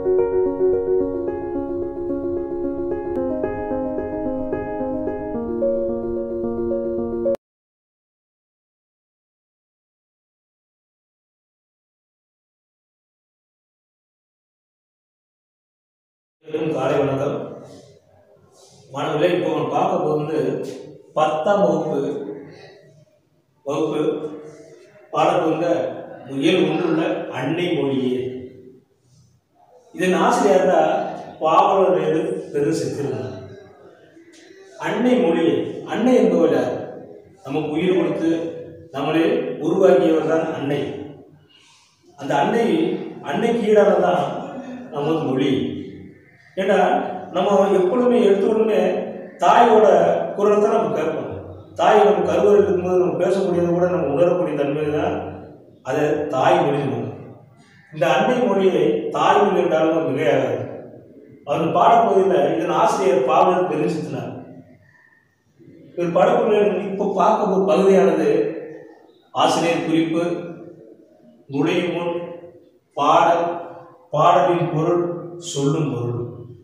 அனைவருக்கும் காலை வணக்கம் மாணவர்களே இப்போ நம்ம பார்க்க போகிறது பத்தாம் வகுப்பு வகுப்பு பாடப்போகிற இயல் ஒன்றுள்ள அன்னை மொழியே இதன் ஆசிரியர் தான் பாவலர் வேறு பெரு செத்திருந்தார் அன்னை மொழியே அன்னை என்பவர் யார் நமக்கு உயிர் கொடுத்து நம்மளை உருவாக்கியவர் தான் அன்னை அந்த அன்னை அன்னைக்கு ஈடான தான் நமது மொழி ஏன்னா நம்ம எப்பொழுதுமே எடுத்த உடனே தாயோட குரலை தான் நம்ம கேட்போம் தாய் நம்ம கருவறை இருக்கும்போது நம்ம பேசக்கூடியது கூட நம்ம உணரக்கூடிய தன்மை தான் அதை தாய் மொழி சொல்லுவோம் இந்த அன்னை மொழியை தாய் மொழி என்றாலும் மிகையாகாது அவர் பாடப்பகுதியில் இதன் ஆசிரியர் பாவலர் பெருசித்தினார் இவர் பாடப்பகுதியில் இப்போ பார்க்க ஒரு பகுதியானது ஆசிரியர் குறிப்பு நுழையும் முன் பாடல் பாடலின் பொருள் சொல்லும் பொருள்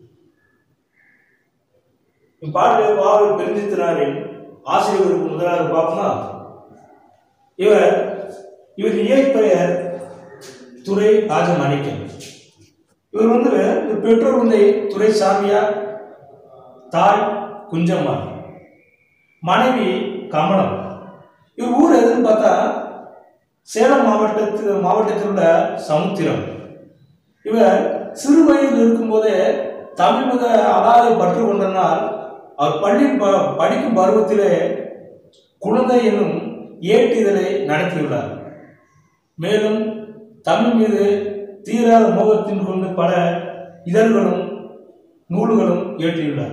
இப்பாடலை பாவல் பெருந்தித்தினாரின் ஆசிரியருக்கு முதலாக பார்ப்போமா இவர் இவர் இயற்பெயர் துரை ராஜமாணிக்கம் இவர் வந்து இவர் பெற்றோர் வந்து துரை சாமியா தாய் குஞ்சம்மா மனைவி கமலம் இவர் ஊர் எதுன்னு பார்த்தா சேலம் மாவட்டத்து மாவட்டத்தில் உள்ள சமுத்திரம் இவர் சிறு வயதில் இருக்கும்போதே தமிழ் மிக அலாதை பற்று கொண்டனால் அவர் பள்ளி ப- படிக்கும் பருவத்திலே குழந்தை என்னும் ஏட்டிதழை நடத்தியுள்ளார் மேலும் தமிழ் மீது தீராத மோகத்தின் கொண்டு பல இதழ்களும் நூல்களும் இயற்றியுள்ளார்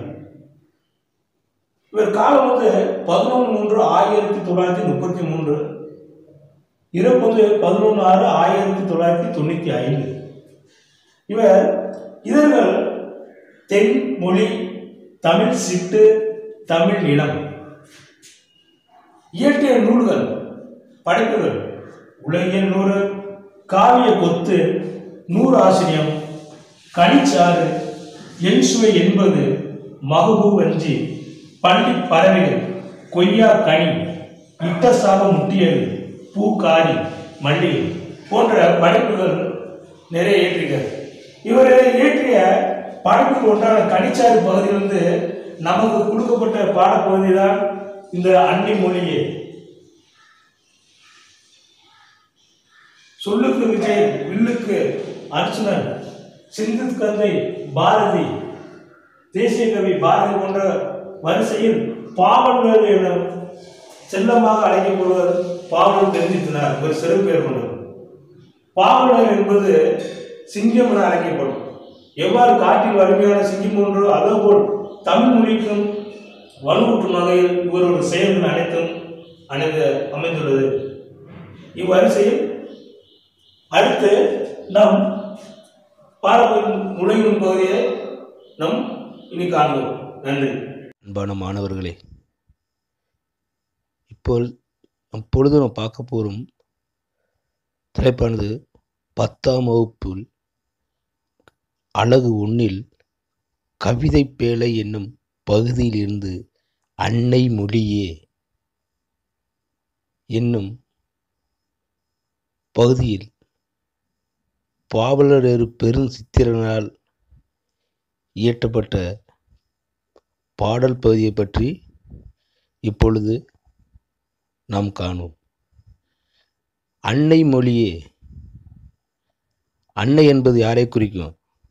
இவர் காலம் வந்து பதினொன்று மூன்று ஆயிரத்தி தொள்ளாயிரத்தி முப்பத்தி மூன்று இறப்பது பதினொன்று ஆறு ஆயிரத்தி தொள்ளாயிரத்தி தொண்ணூற்றி ஐந்து இவர் இதழ்கள் தென் மொழி தமிழ் சிட்டு தமிழ் நிலம் இயற்றிய நூல்கள் படைப்புகள் உலகியல் நூறு காவிய கொத்து நூறு ஆசிரியம் கனிச்சாறு என் சுவை என்பது மகுபு வஞ்சி பள்ளி பறவைகள் கொய்யா கனி இட்ட சாபம் முட்டியது பூக்காரி மல்லிகை போன்ற படைப்புகள் நிறைய இயற்றிருக்கார் இவர் இயற்றிய படைப்புகள் ஒன்றான கனிச்சாறு பகுதியிலிருந்து நமக்கு கொடுக்கப்பட்ட பாடப்பகுதி தான் இந்த அன்னி மொழியே சொல்லுக்கு விஜய் வில்லுக்கு அர்ச்சுனன் சிந்து கந்தை பாரதி தேசிய கவி பாரதி போன்ற வரிசையில் பாவலர் என செல்லமாக அழைக்கப்படுவர் பாவலர் தெரிஞ்சித்தனார் ஒரு சிறப்பு பெயர் கொண்டவர் பாவலர் என்பது சிங்கம் என அழைக்கப்படும் எவ்வாறு காட்டில் வலிமையான சிங்கம் ஒன்றோ அதேபோல் தமிழ் மொழிக்கும் வலுவூட்டும் வகையில் இவரோட செயல்கள் அனைத்தும் அனைத்து அமைந்துள்ளது இவ்வரிசையில் அடுத்து நாம் பாடப்படும் நுழையும் பகுதியை நாம் இனி காண்போம் நன்றி அன்பான மாணவர்களே இப்போ அப்பொழுது நாம் பார்க்க போகும் தலைப்பானது பத்தாம் வகுப்பில் அழகு ஒன்றில் கவிதை பேழை என்னும் பகுதியிலிருந்து அன்னை மொழியே என்னும் பகுதியில் பாவலரேறு பெருஞ்சித்திரனால் இயற்றப்பட்ட பாடல் பகுதியை பற்றி இப்பொழுது நாம் காணுவோம் அன்னை மொழியே அன்னை என்பது யாரை குறிக்கும்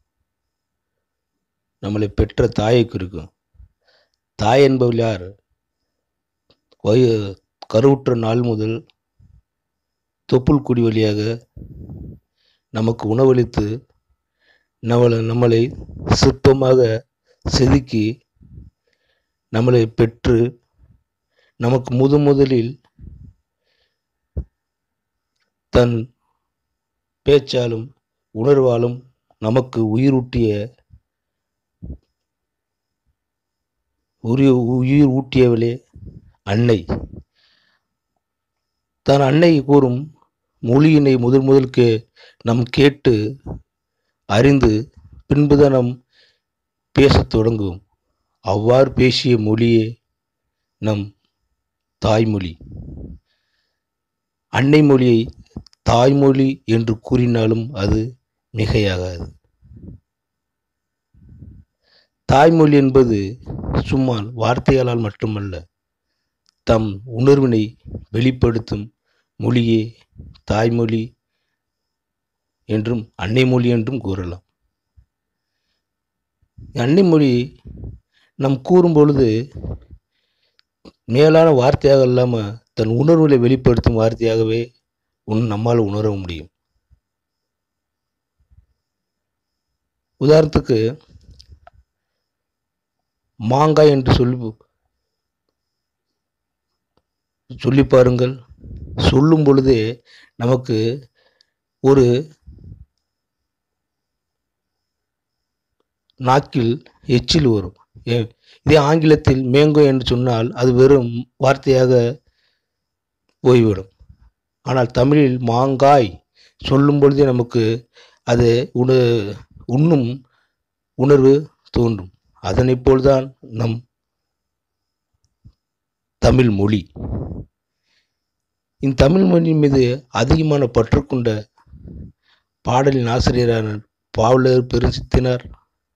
நம்மளை பெற்ற தாயை குறிக்கும் தாய் என்பவள் யார் வய கருவுற்ற நாள் முதல் தொப்புள் குடி வழியாக நமக்கு உணவளித்து நம்மளை நம்மளை சிற்பமாக செதுக்கி நம்மளை பெற்று நமக்கு முது முதலில் தன் பேச்சாலும் உணர்வாலும் நமக்கு உயிரூட்டிய உயிர் உயிர் ஊட்டியவளே அன்னை தன் அன்னை கூறும் மொழியினை முதல் முதலுக்கு நம் கேட்டு அறிந்து பின்புதான் நாம் பேசத் தொடங்குவோம் அவ்வாறு பேசிய மொழியே நம் தாய்மொழி அன்னை மொழியை தாய்மொழி என்று கூறினாலும் அது மிகையாகாது தாய்மொழி என்பது சும்மா வார்த்தைகளால் மட்டுமல்ல தம் உணர்வினை வெளிப்படுத்தும் மொழியே தாய்மொழி என்றும் அன்னை மொழி என்றும் கூறலாம் அன்னை மொழி நம் கூறும் பொழுது மேலான வார்த்தையாக இல்லாமல் தன் உணர்வுகளை வெளிப்படுத்தும் வார்த்தையாகவே உன் நம்மால் உணர முடியும் உதாரணத்துக்கு மாங்காய் என்று சொல்லி சொல்லி பாருங்கள் சொல்லும் பொழுதே நமக்கு ஒரு நாக்கில் எச்சில் வரும் ஏ- இதே ஆங்கிலத்தில் மேங்கோ என்று சொன்னால் அது வெறும் வார்த்தையாக போய்விடும் ஆனால் தமிழில் மாங்காய் சொல்லும் பொழுதே நமக்கு அது உண உண்ணும் உணர்வு தோன்றும் அதனைப் போல்தான் நம் தமிழ் மொழி இந்த தமிழ் மொழியின் மீது அதிகமான பற்று கொண்ட பாடலின் ஆசிரியரான பாவலர் பெருஞ்சித்தினார்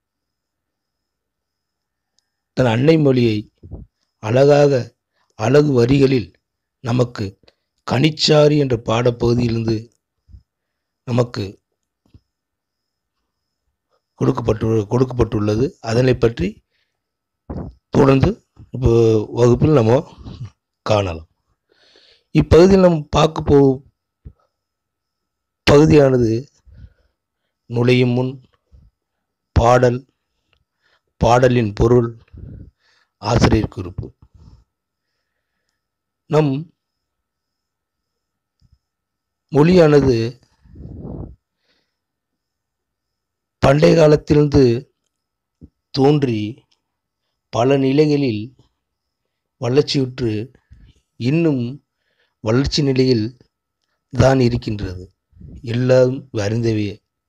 தன் அன்னை மொழியை அழகாக அழகு வரிகளில் நமக்கு கனிச்சாரி என்ற பாடப்பகுதியிலிருந்து நமக்கு கொடுக்கப்பட்டு கொடுக்கப்பட்டுள்ளது அதனை பற்றி தொடர்ந்து இப்போ வகுப்பில் நம்ம காணலாம் இப்பகுதியில் நம்ம பார்க்க போ பகுதியானது நுழையும் முன் பாடல் பாடலின் பொருள் ஆசிரியர் குறிப்பு நம் மொழியானது பண்டைய காலத்திலிருந்து தோன்றி பல நிலைகளில் வளர்ச்சியுற்று இன்னும் வளர்ச்சி நிலையில் தான் இருக்கின்றது எல்லாம் அறிந்தவே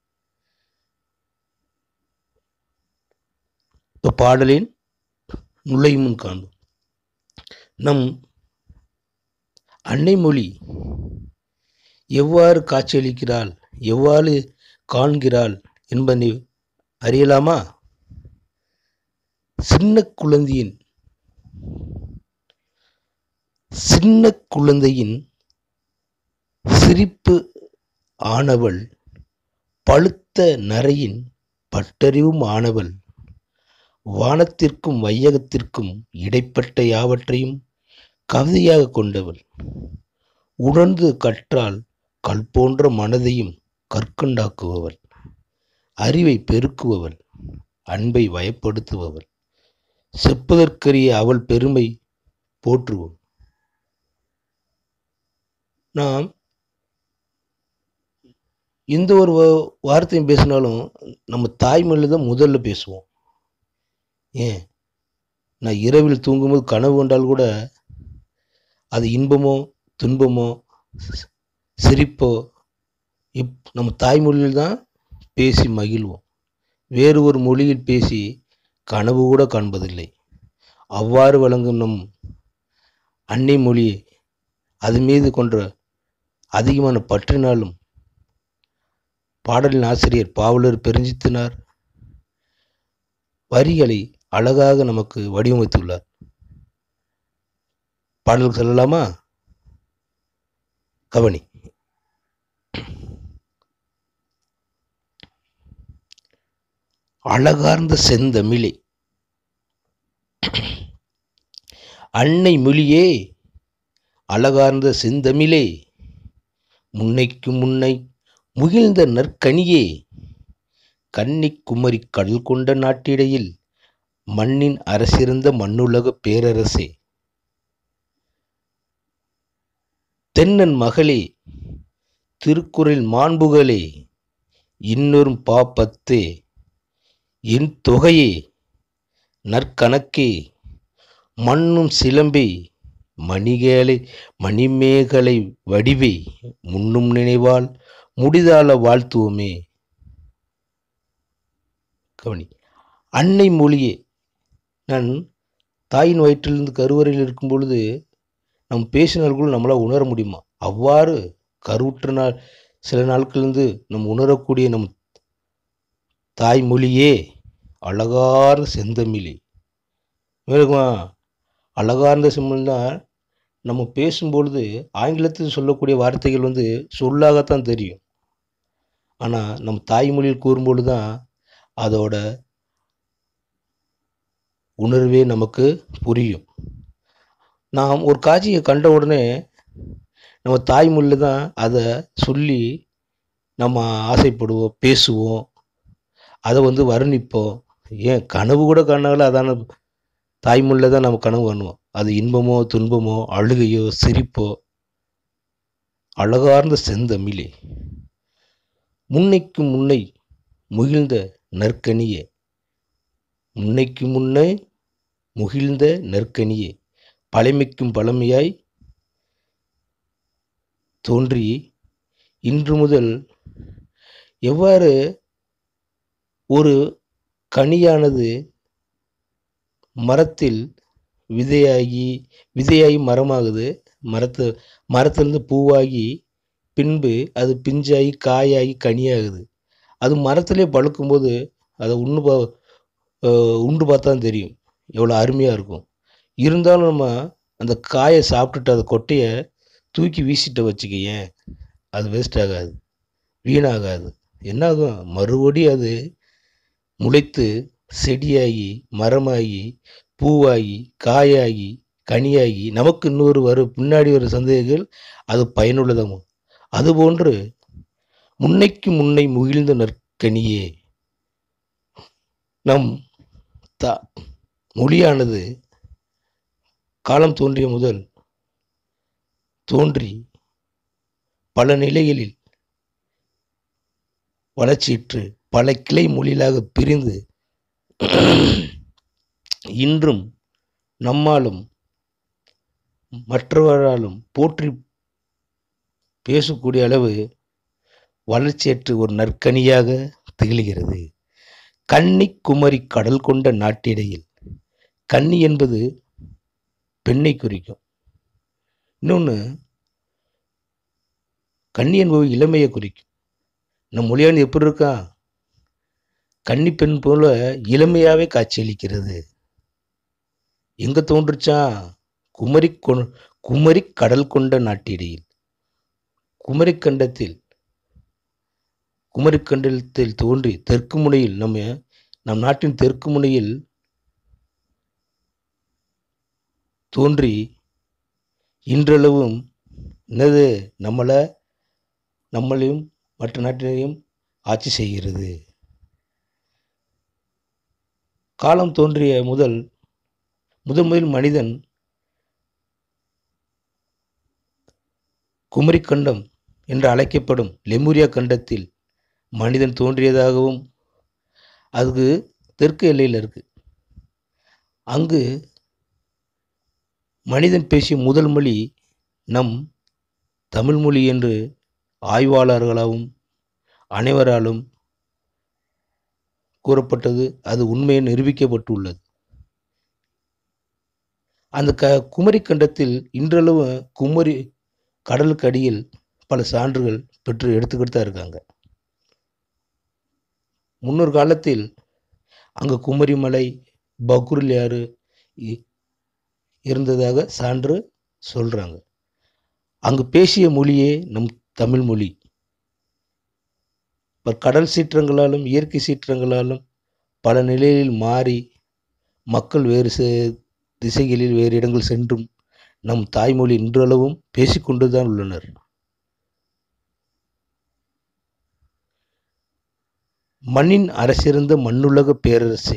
இப்போ பாடலின் நுழையும் முன் காண்போம் நம் அன்னை மொழி எவ்வாறு காட்சியளிக்கிறாள் எவ்வாறு காண்கிறாள் என்பதை அறியலாமா சின்ன குழந்தையின் சின்ன குழந்தையின் சிரிப்பு ஆனவள் பழுத்த நரையின் பட்டறிவும் ஆனவள் வானத்திற்கும் வையகத்திற்கும் இடைப்பட்ட யாவற்றையும் கவிதையாக கொண்டவள் உணர்ந்து கற்றால் கல் போன்ற மனதையும் கற்கண்டாக்குபவள் அறிவை பெருக்குபவள் அன்பை வயப்படுத்துபவள் செப்பதற்கரிய அவள் பெருமை போற்றுவோம் நாம் எந்த ஒரு வா- வார்த்தையும் பேசினாலும் நம்ம தாய்மொழியில் தான் முதல்ல பேசுவோம் ஏன் நான் இரவில் தூங்கும்போது கனவு கொண்டால் கூட அது இன்பமோ துன்பமோ சி- சிரிப்போ இப் நம்ம தாய்மொழியில் தான் பேசி மகிழ்வோம் வேறு ஒரு மொழியில் பேசி கனவு கூட காண்பதில்லை அவ்வாறு வழங்கும் நம் அன்னை மொழி அது மீது கொன்ற அதிகமான பற்றினாலும் பாடலின் ஆசிரியர் பாவலர் பெருஞ்சித்தினார் வரிகளை அழகாக நமக்கு வடிவமைத்துள்ளார் பாடலுக்கு சொல்லலாமா கவனி அழகார்ந்த செந்தமிழே அன்னை மொழியே அழகார்ந்த செந்தமிழே முன்னைக்கு முன்னை முகிழ்ந்த நற்கனியே கன்னிக் குமரி கடல் கொண்ட நாட்டிடையில் மண்ணின் அரசிருந்த மண்ணுலக பேரரசே தென்னன் மகளே திருக்குறள் மாண்புகளே இன்னொரும் பாப்பத்தே என் தொகையே நற்கணக்கே மண்ணும் சிலம்பே மணிகேலை மணிமேகலை வடிவே முன்னும் நினைவால் முடிதால வாழ்த்துவோமே கவனி அன்னை மொழியே நான் தாயின் வயிற்றிலிருந்து கருவறையில் இருக்கும் பொழுது நம் பேசினார்கள் நம்மளால் உணர முடியுமா அவ்வாறு கருவுற்ற நாள் சில நாட்களிலிருந்து நம் உணரக்கூடிய நம் தாய்மொழியே அழகார்ந்த செந்தமிழே மேலுமா அழகார்ந்த செம்மொழி தான் நம்ம பேசும்பொழுது ஆங்கிலத்தில் சொல்லக்கூடிய வார்த்தைகள் வந்து சொல்லாகத்தான் தெரியும் ஆனால் நம் தாய்மொழியில் கூறும்பொழுது தான் அதோட உணர்வே நமக்கு புரியும் நாம் ஒரு காட்சியை கண்ட உடனே நம்ம தாய்மொழியில் தான் அதை சொல்லி நம்ம ஆசைப்படுவோம் பேசுவோம் அதை வந்து வர்ணிப்போம் ஏன் கனவு கூட காணாலும் அதான தாய்மொழியில் தான் நம்ம கனவு காணுவோம் அது இன்பமோ துன்பமோ அழுகையோ சிரிப்போ அழகார்ந்த செந்தமிழே முன்னைக்கு முன்னை முகிழ்ந்த நற்கனியே முன்னைக்கு முன்னே முகிழ்ந்த நற்கனியே பழமைக்கும் பழமையாய் தோன்றி இன்று முதல் எவ்வாறு ஒரு கனியானது மரத்தில் விதையாகி விதையாகி மரமாகுது மரத்து மரத்துலேருந்து பூவாகி பின்பு அது பிஞ்சாகி காயாகி கனியாகுது அது மரத்திலே பழுக்கும்போது அதை உண்ணு பா அஹ் உண்டு பார்த்தா தான் தெரியும் எவ்வளோ அருமையாக இருக்கும் இருந்தாலும் நம்ம அந்த காயை சாப்பிட்டுட்டு அந்த கொட்டையை தூக்கி வீசிட்ட வச்சுக்கையேன் அது வேஸ்ட் ஆகாது வீணாகாது என்னாகும் மறுபடியும் அது முளைத்து செடியாகி மரமாகி பூவாகி காயாகி கனியாகி நமக்கு இன்னொரு வரும் பின்னாடி ஒரு சந்ததிகள் அது பயனுள்ளதாகும் அதுபோன்று முன்னைக்கு முன்னை முகிழ்ந்த நற்கனியே நம் த மொழியானது காலம் தோன்றிய முதல் தோன்றி பல நிலைகளில் வளர்ச்சியுற்று பல கிளை மொழிகளாக பிரிந்து இன்றும் நம்மாலும் மற்றவராலும் போற்றி பேசக்கூடிய அளவு வளர்ச்சியற்று ஒரு நற்கனியாக திகழ்கிறது கன்னி குமரி கடல் கொண்ட நாட்டிடையில் கன்னி என்பது பெண்ணை குறிக்கும் இன்னொன்று கன்னி என்பது இளமையை குறிக்கும் நம் மொழியானது எப்படி இருக்கா கன்னி பெண் போல இளமையாவே காட்சியளிக்கிறது எங்க தோன்றுச்சா குமரி கொ- குமரி கடல் கொண்ட நாட்டிடையில் குமரி கண்டத்தில் குமரி கண்டத்தில் தோன்றி தெற்கு முனையில் நம்ம நம் நாட்டின் தெற்கு முனையில் தோன்றி இன்றளவும் என்னது நம்மளை நம்மளையும் மற்ற நாட்டினையும் ஆட்சி செய்கிறது காலம் தோன்றிய முதல் முதல் முதல் மனிதன் குமரி கண்டம் என்று அழைக்கப்படும் லெமுரியா கண்டத்தில் மனிதன் தோன்றியதாகவும் அதுக்கு தெற்கு எல்லையில் இருக்கு அங்கு மனிதன் பேசிய முதல் மொழி நம் தமிழ் மொழி என்று ஆய்வாளர்களாகவும் அனைவராலும் கூறப்பட்டது அது உண்மையை நிரூபிக்கப்பட்டுள்ளது அந்த க குமரி கண்டத்தில் இன்றளவு குமரி கடலுக்கு அடியில் பல சான்றுகள் பெற்று எடுத்துக்கிட்டு தான் இருக்காங்க முன்னொரு காலத்தில் அங்கே குமரி மலை பக்ருல் யாரு இ- இருந்ததாக சான்று சொல்கிறாங்க அங்கு பேசிய மொழியே நம் தமிழ் மொழி இப்ப கடல் சீற்றங்களாலும் இயற்கை சீற்றங்களாலும் பல நிலையில் மாறி மக்கள் வேறு சே- திசைகளில் வேறு இடங்கள் சென்றும் நம் தாய்மொழி இன்றளவும் பேசிக்கொண்டுதான் உள்ளனர் மண்ணின் அரசிருந்த மண்ணுலக பேரரசே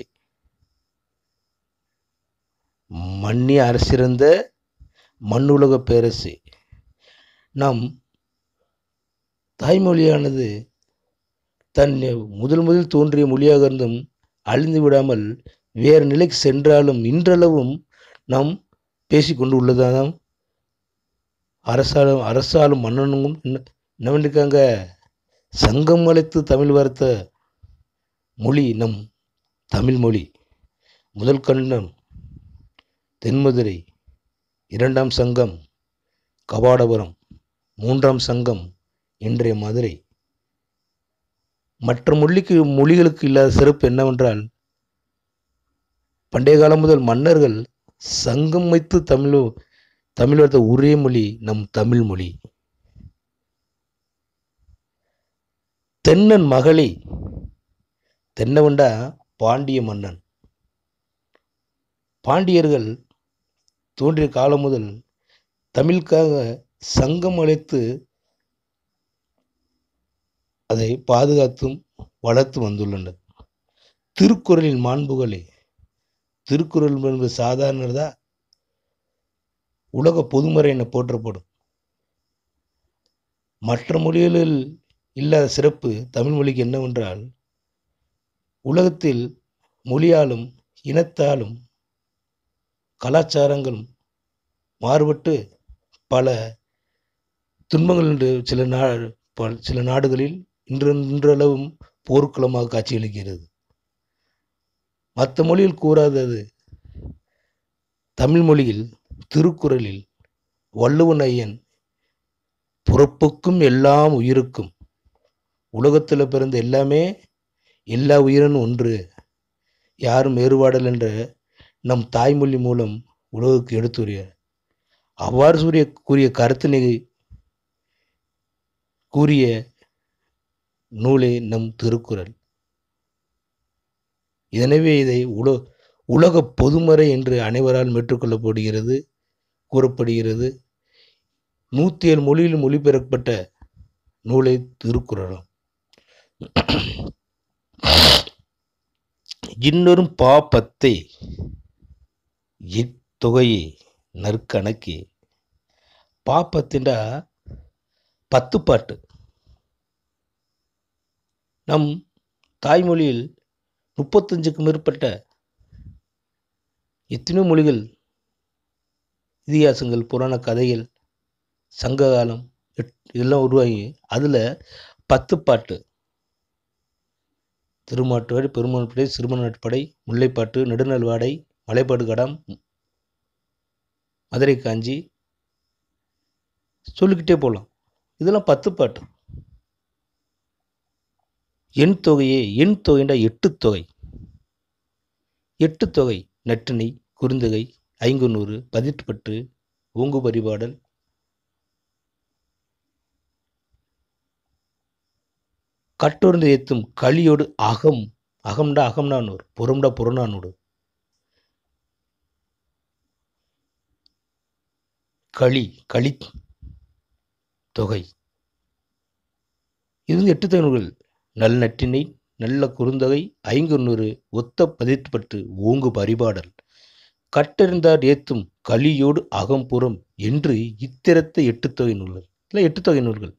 மண்ணி அரசிருந்த மண்ணுலக பேரரசே நாம் தாய்மொழியானது தன் முதல் முதல் தோன்றிய மொழியாக இருந்தும் அழிந்து விடாமல் வேறு நிலைக்கு சென்றாலும் இன்றளவும் நாம் பேசிக்கொண்டு உள்ளதாம் அரசாலும் அரசாலும் மன்னனும் என்ன என்ன பண்ணியிருக்காங்க சங்கம் அழைத்து தமிழ் வார்த்த மொழி நம் தமிழ்மொழி முதல் கண்டம் தென்மதுரை இரண்டாம் சங்கம் கபாடபுரம் மூன்றாம் சங்கம் இன்றைய மதுரை மற்ற மொழிக்கு மொழிகளுக்கு இல்லாத சிறப்பு என்னவென்றால் பண்டைய காலம் முதல் மன்னர்கள் சங்கம் வைத்து தமிழ் தமிழ் வளர்த்த ஒரே மொழி நம் தமிழ் மொழி தென்னன் மகளி தென்னவண்டா பாண்டிய மன்னன் பாண்டியர்கள் தோன்றிய காலம் முதல் தமிழுக்காக சங்கம் அழைத்து அதை பாதுகாத்தும் வளர்த்து வந்துள்ளனர் திருக்குறளின் மாண்புகளே திருக்குறள் என்பது சாதாரணதா உலக பொதுமறை என போற்றப்படும் மற்ற மொழிகளில் இல்லாத சிறப்பு தமிழ் மொழிக்கு என்னவென்றால் உலகத்தில் மொழியாலும் இனத்தாலும் கலாச்சாரங்களும் மாறுபட்டு பல துன்பங்கள் என்று சில நா ப- சில நாடுகளில் இன்று இன்றளவும் போர்க்களமாக காட்சியளிக்கிறது மற்ற மொழியில் கூறாதது தமிழ் மொழியில் திருக்குறளில் வள்ளுவன் ஐயன் பிறப்புக்கும் எல்லாம் உயிருக்கும் உலகத்தில் பிறந்த எல்லாமே எல்லா உயிரினும் ஒன்று யாரும் வேறுபாடல் என்ற நம் தாய்மொழி மூலம் உலகுக்கு எடுத்துரைய அவ்வாறு சூரிய கூறிய கருத்தினை கூறிய நூலே நம் திருக்குறள் எனவே இதை உல உலக பொதுமறை என்று அனைவரால் ஏற்றுக்கொள்ளப்படுகிறது கூறப்படுகிறது நூற்றி ஏழு மொழியில் மொழிபெயர்க்கப்பட்ட நூலை திருக்குறளாம் இன்னொரும் பாப்பத்தை இத்தொகையே நற்கணக்கே பாப்பத்தின்டா பத்து பாட்டு நம் தாய்மொழியில் முப்பத்தஞ்சுக்கும் மேற்பட்ட எத்தனையோ மொழிகள் இதிகாசங்கள் புராண கதைகள் சங்ககாலம் எட்- இதெல்லாம் உருவாகி அதில் பத்து பாட்டு திருமாட்டுவாடி பெருமாள்படை சிறுமநாட்டுப்படை முல்லைப்பாட்டு நெடுநல்வாடை மலைப்பாடு கடம் மதுரை காஞ்சி சொல்லிக்கிட்டே போகலாம் இதெல்லாம் பத்து பாட்டு எண் தொகையே எண் தொகைண்டா எட்டு தொகை எட்டு தொகை நற்றிணை குறுந்தொகை ஐங்குநூறு பதிற்றுப்பட்டு ஓங்கு பரிபாடல் கட்டொருந்து ஏத்தும் களியோடு அகம் அகம்டா அகம்னானூர் புறம்டா புறநானூறு களி களி தொகை இது வந்து எட்டு தொகை நூல்கள் நல் நற்றினை நல்ல குறுந்தொகை ஐங்குநூறு ஒத்த பதிற்றுப்பட்டு ஓங்கு பரிபாடல் கட்டறிந்தார் ஏத்தும் களியோடு அகம்புறம் என்று இத்திரத்த எட்டு தொகை நூல்கள் இல்லை எட்டு தொகை நூல்கள்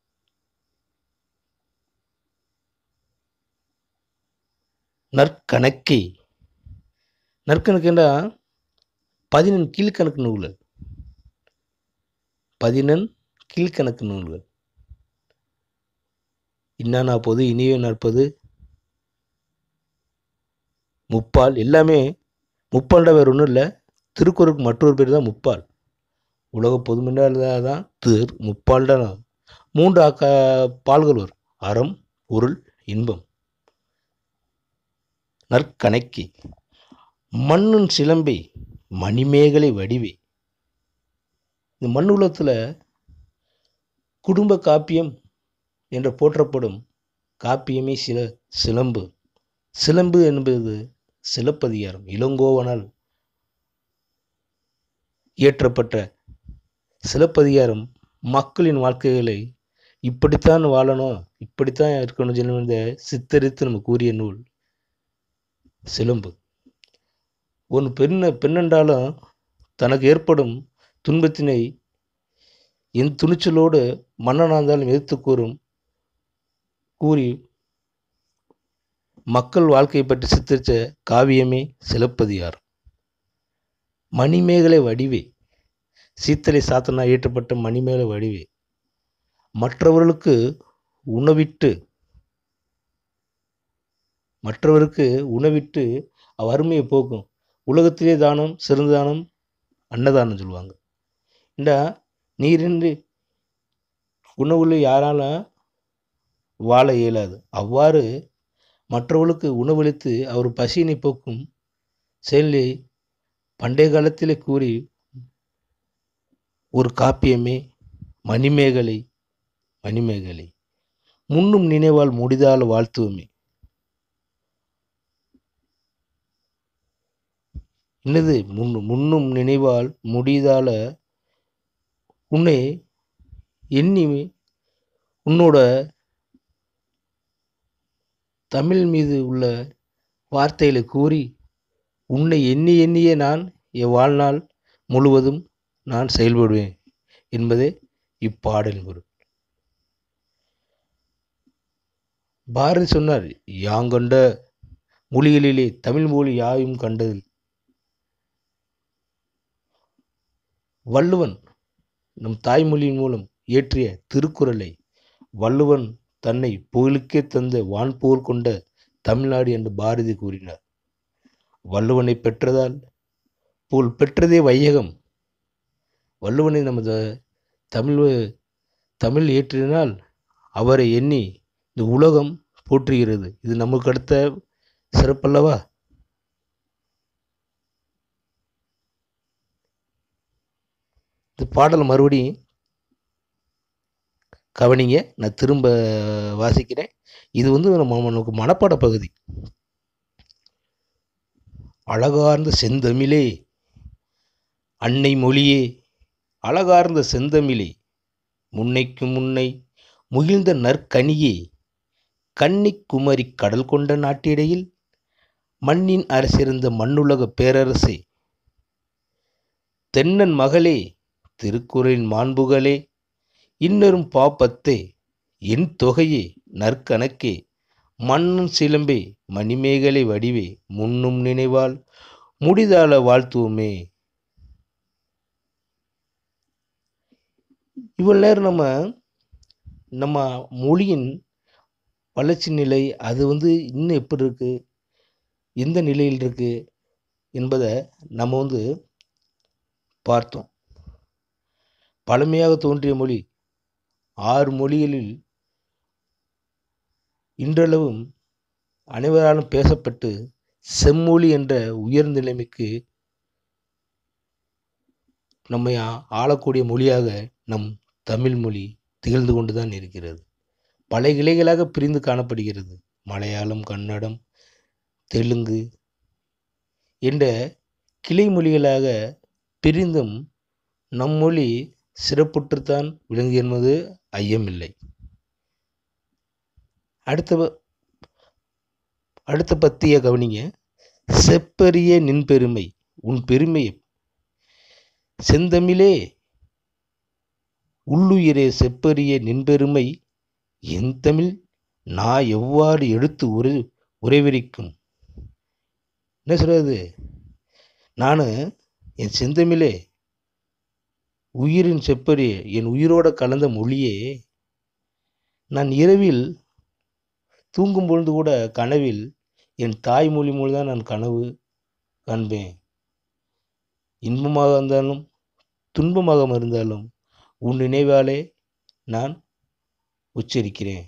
நற்கணக்கே நற்கணக்குண்டா பதினெண் கீழ்கணக்கு நூல்கள் பதினெண் கீழ்கணக்கு நூல்கள் இன்னா நாற்பது இனிய நாற்பது முப்பால் எல்லாமே முப்பால்டா வேறு ஒன்றும் இல்லை திருக்குறளுக்கு மற்றொரு பேர் தான் முப்பால் உலக பொதுமண்டால் தான் திர் முப்பால்டா மூன்று ஆக்க பால்கள் வரும் அறம் பொருள் இன்பம் நற்கணக்கி மண்ணின் சிலம்பை மணிமேகலை வடிவே இந்த மண் உலகத்தில் குடும்ப காப்பியம் என்று போற்றப்படும் காப்பியமே சில சிலம்பு சிலம்பு என்பது சிலப்பதிகாரம் இளங்கோவனால் இயற்றப்பட்ட சிலப்பதிகாரம் மக்களின் வாழ்க்கைகளை இப்படித்தான் வாழணும் இப்படித்தான் இருக்கணும் சொல்லி இந்த சித்தரித்து நம்ம கூறிய நூல் சிலம்பு ஒரு பெண்ண பெண்ணென்றாலும் தனக்கு ஏற்படும் துன்பத்தினை என் துணிச்சலோடு மன்னனாந்தாலும் எதிர்த்து கூறும் கூறி மக்கள் வாழ்க்கையை பற்றி சித்தரித்த காவியமே சிலப்பதிகாரம் மணிமேகலை வடிவே சீத்தலை சாத்தனா இயற்றப்பட்ட மணிமேகலை வடிவே மற்றவர்களுக்கு உணவிட்டு மற்றவருக்கு உணவிட்டு வறுமையை போக்கும் உலகத்திலே தானம் சிறந்த தானம் அன்னதானம் சொல்லுவாங்க இண்டா நீரின்றி உணவுல யாரால வாழ இயலாது அவ்வாறு மற்றவர்களுக்கு உணவளித்து அவர் பசியினை போக்கும் செயலை பண்டைய காலத்திலே கூறி ஒரு காப்பியமே மணிமேகலை மணிமேகலை முன்னும் நினைவால் முடிதால் வாழ்த்துவமே என்னது முன் முன்னும் நினைவால் முடிதால உன்னை எண்ணி உன்னோட தமிழ் மீது உள்ள வார்த்தைகளை கூறி உன்னை எண்ணி எண்ணியே நான் என் வாழ்நாள் முழுவதும் நான் செயல்படுவேன் என்பதே இப்பாடலின் பொருள் பாரதி சொன்னார் யாங்கொண்ட மொழிகளிலே தமிழ் மொழி யாயும் கண்டதில் வள்ளுவன் நம் தாய்மொழியின் மூலம் இயற்றிய திருக்குறளை வள்ளுவன் தன்னை புகழுக்கே தந்த வான்போல் கொண்ட தமிழ்நாடு என்று பாரதி கூறினார் வள்ளுவனை பெற்றதால் புகழ் பெற்றதே வையகம் வள்ளுவனை நமது தமிழ் தமிழ் இயற்றினால் அவரை எண்ணி இந்த உலகம் போற்றுகிறது இது நமக்கு அடுத்த சிறப்பல்லவா இந்த பாடல் மறுபடியும் கவனிங்க நான் திரும்ப வாசிக்கிறேன் இது வந்து நம்ம நமக்கு மனப்பாட பகுதி அழகார்ந்த செந்தமிழே அன்னை மொழியே அழகார்ந்த செந்தமிழே முன்னைக்கு முன்னை முகிழ்ந்த நற்கனியே கன்னிக் குமரி கடல் கொண்ட நாட்டிடையில் மண்ணின் அரசிருந்த மண்ணுலக பேரரசே தென்னன் மகளே திருக்குறளின் மாண்புகளே இன்னரும் பாப்பத்தே என் தொகையே நற்கணக்கே மண்ணும் சிலம்பே மணிமேகலை வடிவே முன்னும் நினைவால் முடிதால வாழ்த்துவோமே இவ்வளவு நேரம் நம்ம நம்ம மொழியின் வளர்ச்சி நிலை அது வந்து இன்னும் எப்படி இருக்கு எந்த நிலையில் இருக்கு என்பதை நம்ம வந்து பார்த்தோம் பழமையாக தோன்றிய மொழி ஆறு மொழிகளில் இன்றளவும் அனைவராலும் பேசப்பட்டு செம்மொழி என்ற உயர் நிலைமைக்கு நம்மை ஆ- ஆளக்கூடிய மொழியாக நம் தமிழ் மொழி திகழ்ந்து கொண்டுதான் இருக்கிறது பல கிளைகளாக பிரிந்து காணப்படுகிறது மலையாளம் கன்னடம் தெலுங்கு என்ற கிளை மொழிகளாக பிரிந்தும் நம் மொழி சிறப்புற்றுத்தான் விளங்கு என்பது ஐயமில்லை அடுத்த ப- அடுத்த பத்திய கவனிங்க செப்பரிய நின் பெருமை உன் பெருமையை செந்தமிழே உள்ளுயிரே செப்பரிய நின் பெருமை என் தமிழ் நான் எவ்வாறு எடுத்து உரை உரைவிரிக்கும் என்ன சொல்றது நான் என் செந்தமிழே உயிரின் செப்பரி என் உயிரோட கலந்த மொழியே நான் இரவில் தூங்கும் பொழுது கூட கனவில் என் தாய்மொழி மூலம் தான் நான் கனவு காண்பேன் இன்பமாக இருந்தாலும் துன்பமாக இருந்தாலும் உன் நினைவாலே நான் உச்சரிக்கிறேன்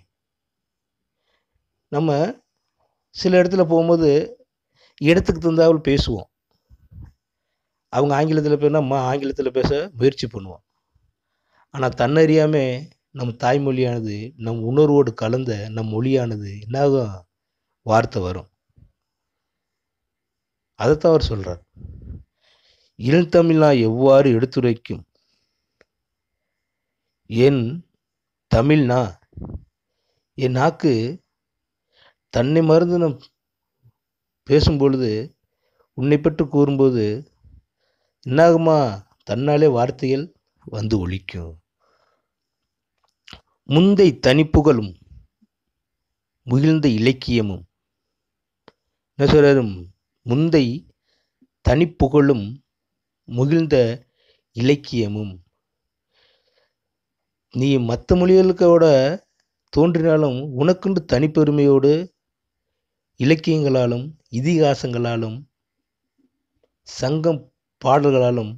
நம்ம சில இடத்துல போகும்போது இடத்துக்கு தந்தாவில் பேசுவோம் அவங்க ஆங்கிலத்தில் பேசினா நம்ம ஆங்கிலத்தில் பேச முயற்சி பண்ணுவோம் ஆனால் தன்னறியாமல் நம் தாய்மொழியானது நம் உணர்வோடு கலந்த நம் மொழியானது என்னாகும் வார்த்தை வரும் அதைத்தான் அவர் சொல்கிறார் இளந்தமிழா எவ்வாறு எடுத்துரைக்கும் என் தமிழ்னா என் நாக்கு தன்னை மறந்து நான் பேசும் பொழுது உன்னை பற்றி கூறும்போது என்னாகுமா தன்னாலே வார்த்தைகள் வந்து ஒலிக்கும் முந்தை தனிப்புகளும் முகிழ்ந்த இலக்கியமும் என்ன சொல்றாரு முந்தை தனிப்புகழும் முகிழ்ந்த இலக்கியமும் நீ மற்ற மொழிகளுக்கோட தோன்றினாலும் உனக்குண்டு தனிப்பெருமையோடு இலக்கியங்களாலும் இதிகாசங்களாலும் சங்கம் பாடல்களாலும்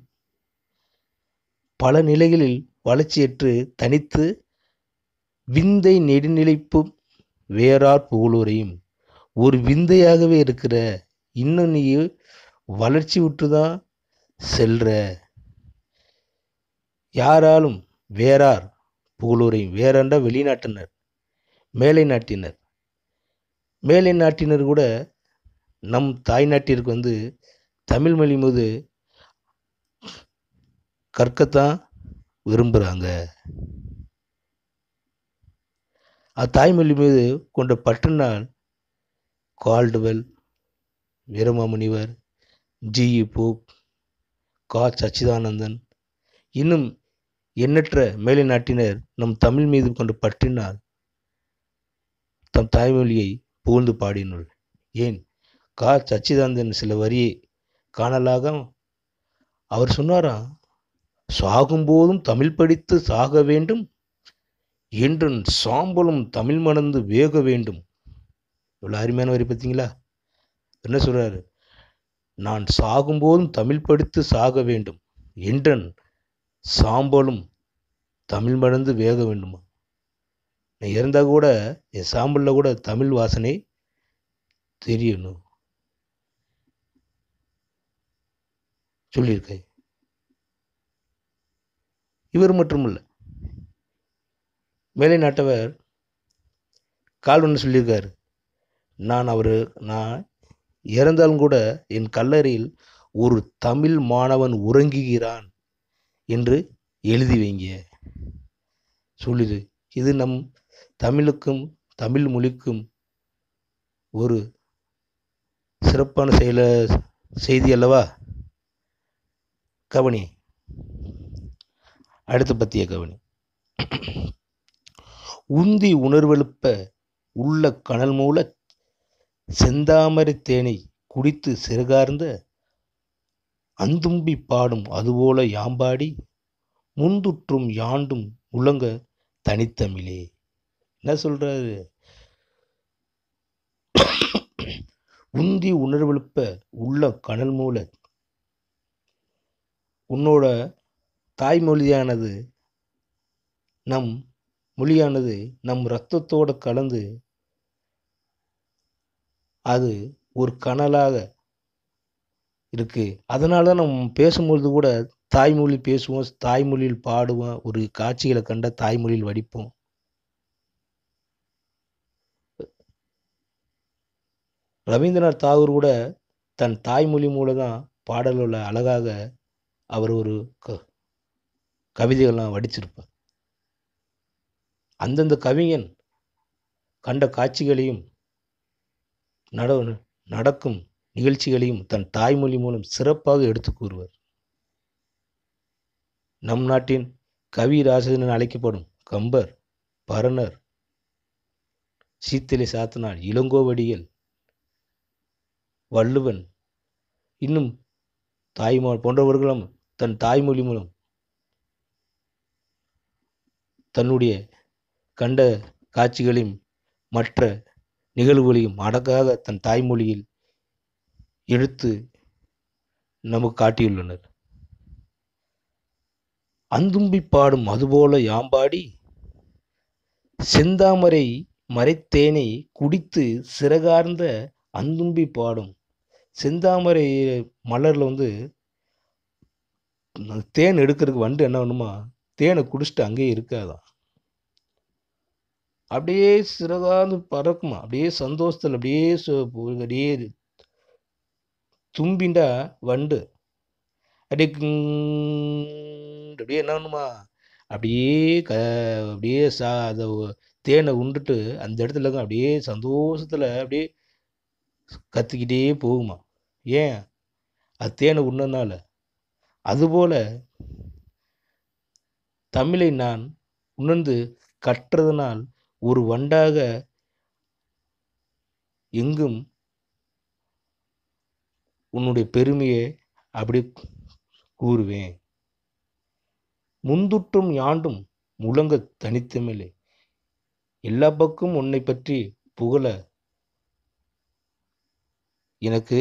பல நிலைகளில் வளர்ச்சியற்று தனித்து விந்தை நெடுநிலைப்பும் வேறார் புகழூரையும் ஒரு விந்தையாகவே இருக்கிற இன்னும் நீ வளர்ச்சி விட்டு தான் செல்ற யாராலும் வேறார் புகழூரையும் வேறாண்டா வெளிநாட்டினர் மேலை நாட்டினர் மேலை நாட்டினர் கூட நம் தாய் நாட்டிற்கு வந்து தமிழ் மொழி மீது கற்கத்தான் விரும்புகிறாங்க அது தாய்மொழி மீது கொண்ட பற்றினால் கால்டுவெல் வீரமாமுனிவர் ஜி இ போப் கா சச்சிதானந்தன் இன்னும் எண்ணற்ற மேலை நாட்டினர் நம் தமிழ் மீது கொண்டு பற்றினால் தம் தாய்மொழியை புகழ்ந்து பாடினுள் ஏன் கா சச்சிதானந்தன் சில வரியை காணலாக அவர் சொன்னாராம் சாகும்போதும் தமிழ் படித்து சாக வேண்டும் என்றும் சாம்பலும் தமிழ் மணந்து வேக வேண்டும் இவ்வளோ அருமையான வரி பார்த்தீங்களா என்ன சொல்றாரு நான் சாகும்போதும் தமிழ் படித்து சாக வேண்டும் என்றன் சாம்பலும் தமிழ் மணந்து வேக வேண்டுமா நான் இறந்தா கூட என் சாம்பலில் கூட தமிழ் வாசனை தெரியணும் சொல்லியிருக்கேன் இவர் மட்டுமல்ல மேலை நாட்டவர் கால்வன் சொல்லியிருக்காரு நான் அவர் நான் இறந்தாலும் கூட என் கல்லறையில் ஒரு தமிழ் மாணவன் உறங்குகிறான் என்று எழுதி வைங்க சொல்லுது இது நம் தமிழுக்கும் தமிழ் மொழிக்கும் ஒரு சிறப்பான செயல செய்தி அல்லவா கவனி அடுத்து பத்திய கவனி உந்தி உணர்வெழுப்ப உள்ள கனல் மூல செந்தாமரை தேனை குடித்து சிறகார்ந்த அந்தும்பி பாடும் அதுபோல யாம்பாடி முந்துற்றும் யாண்டும் உலங்க தனித்தமிழே என்ன சொல்றாரு உந்தி உணர்வெழுப்ப உள்ள கனல் மூல உன்னோட தாய்மொழியானது நம் மொழியானது நம் இரத்தத்தோடு கலந்து அது ஒரு கனலாக இருக்கு அதனால தான் நம்ம பேசும்பொழுது கூட தாய்மொழி பேசுவோம் தாய்மொழியில் பாடுவோம் ஒரு காட்சிகளை கண்ட தாய்மொழியில் வடிப்போம் ரவீந்திரநாத் தாகூர் கூட தன் தாய்மொழி மூலம் தான் பாடல்களை அழகாக அவர் ஒரு க கவிதைகள்லாம் வடிச்சிருப்பார் அந்தந்த கவிஞன் கண்ட காட்சிகளையும் நட நடக்கும் நிகழ்ச்சிகளையும் தன் தாய்மொழி மூலம் சிறப்பாக எடுத்து கூறுவர் நம் நாட்டின் கவி ராசன் என அழைக்கப்படும் கம்பர் பரணர் சீத்தலை சாத்தனார் இளங்கோவடிகள் வள்ளுவன் இன்னும் தாய்மா போன்றவர்களும் தன் தாய்மொழி மூலம் தன்னுடைய கண்ட காட்சிகளையும் மற்ற நிகழ்வுகளையும் அடக்காக தன் தாய்மொழியில் எடுத்து நமக்கு காட்டியுள்ளனர் அந்தும்பி பாடும் அதுபோல யாம்பாடி செந்தாமரை மறைத்தேனை குடித்து சிறகார்ந்த அந்தும்பி பாடும் செந்தாமரை மலரில் வந்து தேன் எடுக்கிறதுக்கு வண்டு என்ன பண்ணுமா தேனை குடிச்சிட்டு அங்கேயே இருக்காதான் அப்படியே சிறகார்ந்து பறக்குமா அப்படியே சந்தோஷத்தில் அப்படியே சு- அப்படியே தும்பிண்டா வண்டு அப்படியே கிங் அப்படியே என்ன பண்ணுமா அப்படியே க அப்படியே சா அதை தேனை உண்டுட்டு அந்த இடத்துல இருக்க அப்படியே சந்தோஷத்தில் அப்படியே கத்திக்கிட்டே போகுமா ஏன் அது தேனை உண்ணனால அதுபோல தமிழை நான் உணர்ந்து கற்றதனால் ஒரு வண்டாக எங்கும் உன்னுடைய பெருமையை அப்படி கூறுவேன் முந்துற்றும் யாண்டும் முழங்க தனித்தமிழே எல்லா பக்கம் உன்னை பற்றி புகழ எனக்கு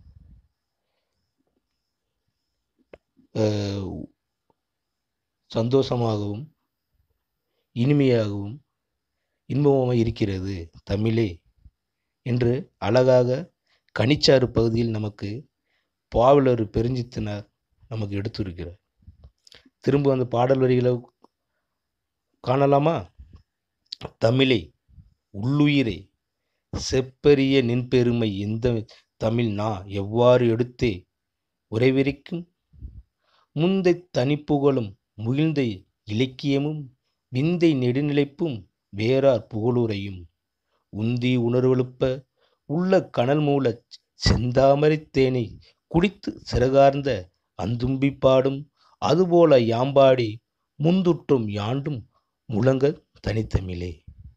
அஹ், சந்தோஷமாகவும் இனிமையாகவும் இன்பமாக இருக்கிறது தமிழே என்று அழகாக கனிச்சாறு பகுதியில் நமக்கு பாவலர் பெருஞ்சித்தினார் நமக்கு எடுத்துரைக்கிறார் திரும்ப அந்த பாடல் வரிகளை காணலாமா தமிழே உள்ளுயிரே செப்பரிய நின்பெருமை எந்த தமிழ் நா எவ்வாறு எடுத்தே உரைவிரிக்கும் முந்தை தனிப்புகழும் முகிழ்ந்த இலக்கியமும் விந்தை நெடுநிலைப்பும் வேறார் புகழுரையும் உந்தி உணர்வெழுப்ப உள்ள கனல் மூலச் செந்தாமரைத் தேனை குடித்து சிறகார்ந்த அந்தும்பி பாடும் அதுபோல யாம்பாடி முந்துற்றும் யாண்டும் முழங்க தனித்தமிழே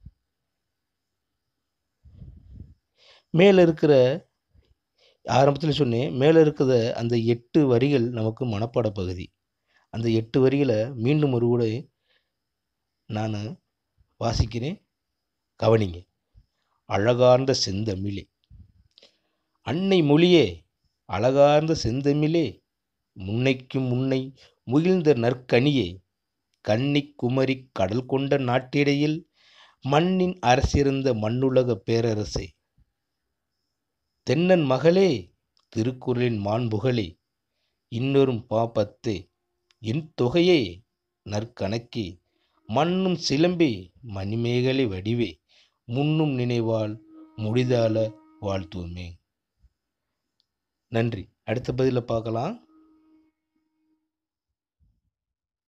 மேலே இருக்கிற ஆரம்பத்தில் சொன்னேன் மேலே இருக்கிற அந்த எட்டு வரிகள் நமக்கு மனப்பாட பகுதி அந்த எட்டு வரிகளை மீண்டும் ஒரு கூட நான் வாசிக்கிறேன் கவனிங்க அழகார்ந்த செந்தமிழே அன்னை மொழியே அழகார்ந்த செந்தமிழே முன்னைக்கும் முன்னை முகிழ்ந்த நற்கனியே கன்னிக் குமரி கடல் கொண்ட நாட்டிடையில் மண்ணின் அரசிருந்த மண்ணுலக பேரரசே தென்னன் மகளே திருக்குறளின் மாண்புகளே இன்னொரும் பாப்பத்தே என் தொகையே நற்கணக்கே மண்ணும் சிலம்பே மணிமேகலை வடிவே முன்னும் நினைவால் முடிதால வாழ்த்துவோமே நன்றி அடுத்த பதில பார்க்கலாம்